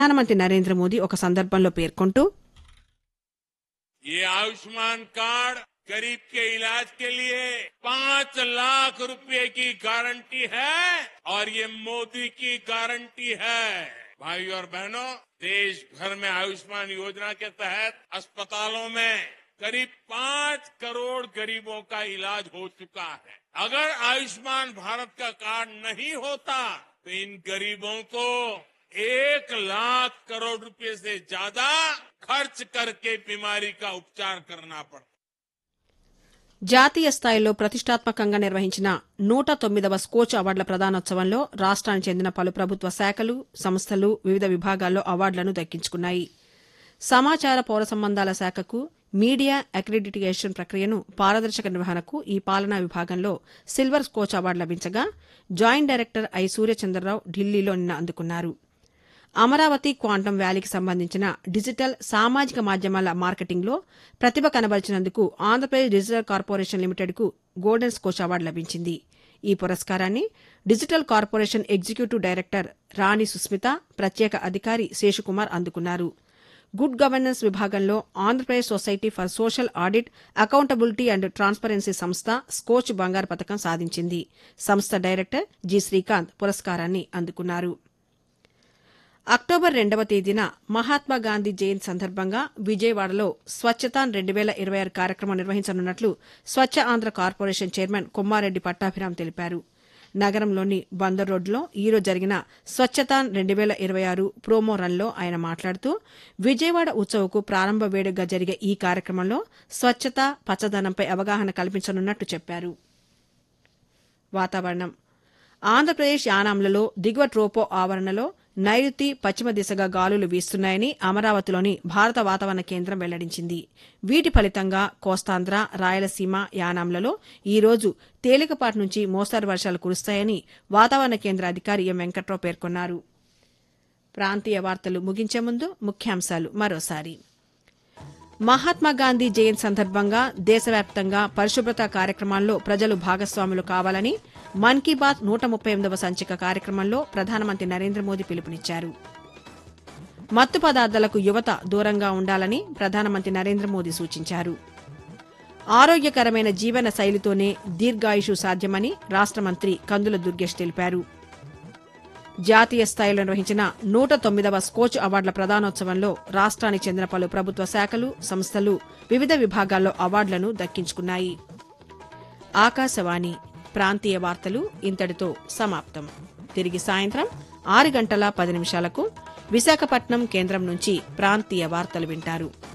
ప్రధానమంత్రి నరేంద్ర మోదీ ఒక సందర్భంలో పేర్కొంటూ ये आयुष्मान कार्ड गरीब के इलाज के लिए पांच लाख रुपए की गारंटी है और ये मोदी की गारंटी है भाई और बहनों देश भर में आयुष्मान योजना के तहत अस्पतालों में करीब पांच करोड़ गरीबों का इलाज हो चुका है अगर आयुष्मान भारत का कार्ड नहीं होता तो इन गरीबों को एक लाख करोड़ रुपए से ज्यादा खर्च करके बीमारी का उपचार करना पड़ता జాతీయ స్థాయిలో ప్రతిష్టాత్మకంగా నిర్వహించిన నూట తొమ్మిదవ స్కోచ్ అవార్డుల ప్రదానోత్సవంలో రాష్ట్రానికి చెందిన పలు ప్రభుత్వ శాఖలు సంస్థలు వివిధ విభాగాల్లో అవార్డులను దక్కించుకున్నాయి సమాచార పౌర సంబంధాల శాఖకు మీడియా అక్రిడిటేషన్ ప్రక్రియను పారదర్శక నిర్వహణకు ఈ పాలనా విభాగంలో సిల్వర్ స్కోచ్ అవార్డు లభించగా జాయింట్ డైరెక్టర్ ఐ సూర్యచంద్రరావు ఢిల్లీలో నిన్న అందుకున్నారు అమరావతి క్వాంటం వ్యాలీకి సంబంధించిన డిజిటల్ సామాజిక మాధ్యమాల మార్కెటింగ్లో ప్రతిభ కనబరిచినందుకు ఆంధ్రప్రదేశ్ డిజిటల్ కార్పొరేషన్ లిమిటెడ్కు గోల్డెన్ స్కోచ్ అవార్డు లభించింది ఈ పురస్కారాన్ని digital corporation executive director Rani Susmita ప్రత్యేక అధికారి శేషుకుమార్ అందుకున్నారు గుడ్ గవర్నెన్స్ విభాగంలో Andhra Pradesh society for social audit accountability and transparency సంస్థ స్కోచ్ బంగారు పథకం సాధించింది సంస్థ డైరెక్టర్ జి శ్రీకాంత్ పురస్కారాన్ని అందుకున్నారు అక్టోబర్ రెండవ తేదీన మహాత్మా గాంధీ జయంతి సందర్భంగా విజయవాడలో స్వచ్ఛతాన్ రెండు వేల ఇరవై ఆరు కార్యక్రమం నిర్వహించనున్నట్లు స్వచ్ఛ ఆంధ్ర కార్పొరేషన్ చైర్మన్ కొమ్మారెడ్డి పట్టాభిరామ్ తెలిపారు నగరంలోని బందర్ రోడ్లో ఈరోజు జరిగిన స్వచ్ఛతాన్ రెండు వేల ఇరవై ఆరు ప్రోమో రన్లో ఆయన మాట్లాడుతూ విజయవాడ ఉత్సవకు ప్రారంభ వేడుకగా జరిగే ఈ కార్యక్రమంలో స్వచ్ఛత పచ్చదనంపై అవగాహన కల్పించనున్నట్టు చెప్పారు వాతావరణం ఆంధ్రప్రదేశ్ యానాంలలో దిగువ ట్రోపో ఆవరణలో నైరుతి పశ్చిమ దిశగా గాలులు వీస్తున్నాయని అమరావతిలోని భారత వాతావరణ కేంద్రం వెల్లడించింది వీటి ఫలితంగా కోస్తాంధ్ర రాయలసీమ యానాంలలో ఈ రోజు తేలికపాటి నుంచి మోస్తారు వర్షాలు కురుస్తాయని వాతావరణ కేంద్ర అధికారి ఎం వెంకట్రావు పేర్కొన్నారు ప్రాంతీయ వార్తలు ముగించే ముందు ముఖ్యాంశాలు మరోసారి మహాత్మా గాంధీ జయంతి సందర్భంగా దేశవ్యాప్తంగా పరిశుభ్రత కార్యక్రమాల్లో ప్రజలు భాగస్వాములు కావాలని మన్ కీ బాత్ నూట ముప్పై ఎనిమిదవ సంచిక కార్యక్రమంలో ప్రధానమంత్రి నరేంద్ర మోదీ పిలుపునిచ్చారు మత్తు పదార్థాలకు యువత దూరంగా ఉండాలని ప్రధానమంత్రి నరేంద్ర మోదీ సూచించారు ఆరోగ్యకరమైన జీవన శైలితోనే దీర్ఘాయుషు సాధ్యమని రాష్ట మంత్రి కందుల దుర్గేష్ తెలిపారు జాతీయ స్థాయిలో నిర్వహించిన నూట తొమ్మిదవ స్కోచ్ అవార్డుల ప్రదానోత్సవంలో రాష్ట్రానికి చెందిన పలు ప్రభుత్వ శాఖలు సంస్థలు వివిధ విభాగాల్లో అవార్డులను దక్కించుకున్నాయి ఆకాశవాణి ప్రాంతీయ వార్తలు ఇంతటితో సమాప్తం తిరిగి సాయంత్రం ఆరు గంటల పది నిమిషాలకు విశాఖపట్నం కేంద్రం నుంచి ప్రాంతీయ వార్తలు వింటారు